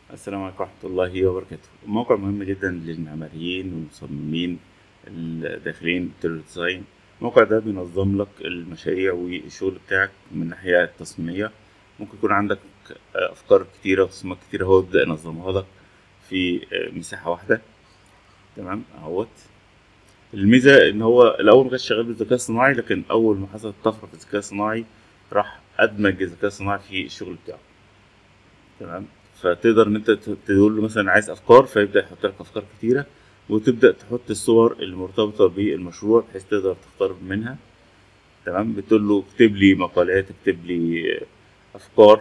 السلام عليكم ورحمة الله وبركاته الموقع مهم جدا للمعماريين والمصممين الداخلين انتيريور ديزاين الموقع ده بينظم لك المشاريع والشغل بتاعك من الناحية التصميمية ممكن يكون عندك أفكار كتيرة وتصميمات كتيرة هو يبدأ ينظمها لك في مساحة واحدة تمام اهوت الميزة إن هو الأول مكانش شغال بالذكاء الصناعي لكن أول ما حصلت طفرة في الذكاء الصناعي راح أدمج الذكاء الصناعي في الشغل بتاعه تمام فتقدر ان انت تقول له مثلا عايز افكار فيبدا يحط لك افكار كتيره وتبدا تحط الصور المرتبطه بالمشروع بحيث تقدر تختار منها تمام بتقول له اكتب لي مقالات اكتب لي افكار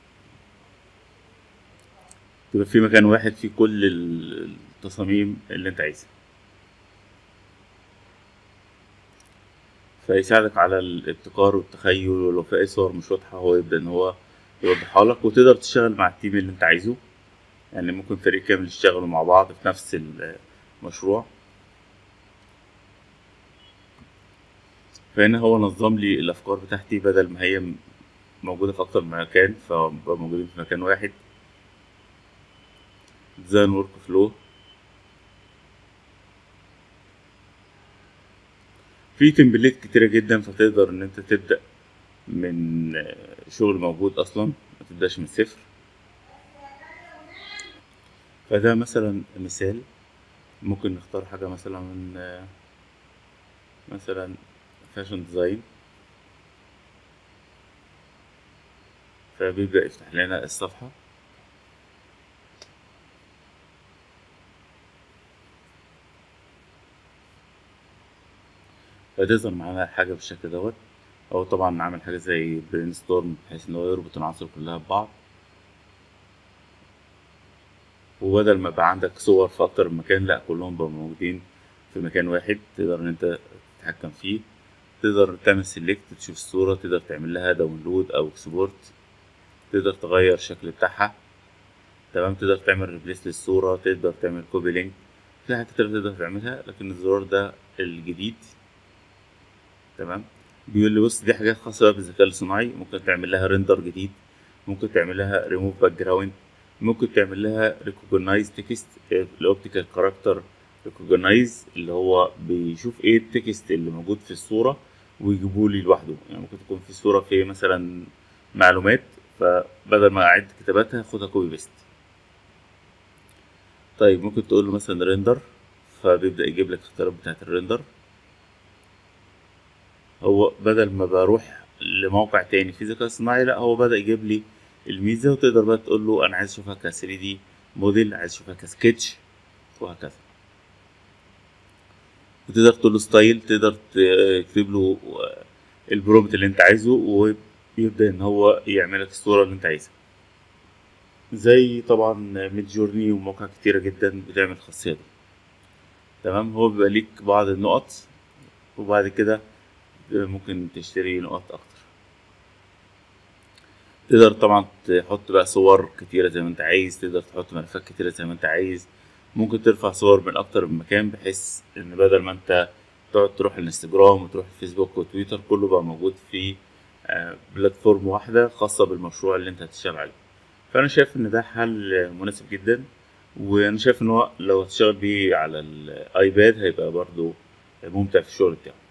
تبقى في مكان واحد فيه كل التصاميم اللي انت عايزها فيساعدك على الابتكار والتخيل ولو في اي صور مش واضحه هو يبدا ان هو يوضحها لك وتقدر تشتغل مع التيم اللي انت عايزه يعني ممكن فريق كامل يشتغلوا مع بعض في نفس المشروع فهنا هو نظم لي الافكار بتاعتي بدل ما هي موجودة في اكتر من مكان فبقى موجودين في مكان واحد ديزاين ورك فلو في تمبليت كتيرة جدا فتقدر ان انت تبدأ من شغل موجود اصلا ما تبداش من الصفر فده مثلا مثال ممكن نختار حاجة مثلا من مثلا فاشن ديزاين فبيبدأ يفتح لنا الصفحة فتظهر معانا حاجة بالشكل دوت هو طبعا عامل حاجة زي برين ستورم بحيث ان هو يربط العناصر كلها ببعض وبدل ما يبقى عندك صور في اكتر من مكان لا كلهم بقوا موجودين في مكان واحد تقدر ان انت تتحكم فيه تقدر تعمل سيلكت تشوف الصورة تقدر تعمل لها داونلود او اكسبورت تقدر تغير الشكل بتاعها تمام تقدر تعمل ريبليس للصورة تقدر تعمل كوبي لينك في حاجات كتير تقدر تعملها لكن الزرار ده الجديد تمام بيقول لي بص دي حاجات خاصة بالذكاء الصناعي ممكن تعمل لها ريندر جديد ممكن تعمل لها ريموف باك جراوند ممكن تعمل لها ريكوجنايز تكست الاوبتيكال كاركتر ريكوجنايز اللي هو بيشوف ايه التكست اللي موجود في الصورة ويجيبه لي لوحده يعني ممكن تكون في صورة في مثلا معلومات فبدل ما اعد كتاباتها خدها كوبي بيست طيب ممكن تقول له مثلا ريندر فبيبدأ يجيب لك الاختيارات بتاعت الريندر هو بدل ما بروح لموقع تاني في ذكاء صناعي لا هو بدأ يجيب لي الميزة وتقدر بقى تقول له أنا عايز أشوفها ك 3 دي موديل عايز أشوفها كسكتش وهكذا وتقدر تقول له ستايل تقدر تكتب له البرومت اللي أنت عايزه ويبدأ إن هو يعمل لك الصورة اللي أنت عايزها زي طبعا ميد جورني ومواقع كتيرة جدا بتعمل الخاصية دي تمام هو بيبقى ليك بعض النقط وبعد كده ممكن تشتري نقاط اكتر تقدر طبعا تحط بقى صور كتيرة زي ما انت عايز تقدر تحط ملفات كتيرة زي ما انت عايز ممكن ترفع صور من اكتر من مكان بحيث ان بدل ما انت تقعد تروح الانستجرام وتروح الفيسبوك وتويتر كله بقى موجود في بلاتفورم واحدة خاصة بالمشروع اللي انت هتشتغل عليه فانا شايف ان ده حل مناسب جدا وانا شايف ان هو لو هتشتغل بيه على الايباد هيبقى برضو ممتع في الشغل بتاعه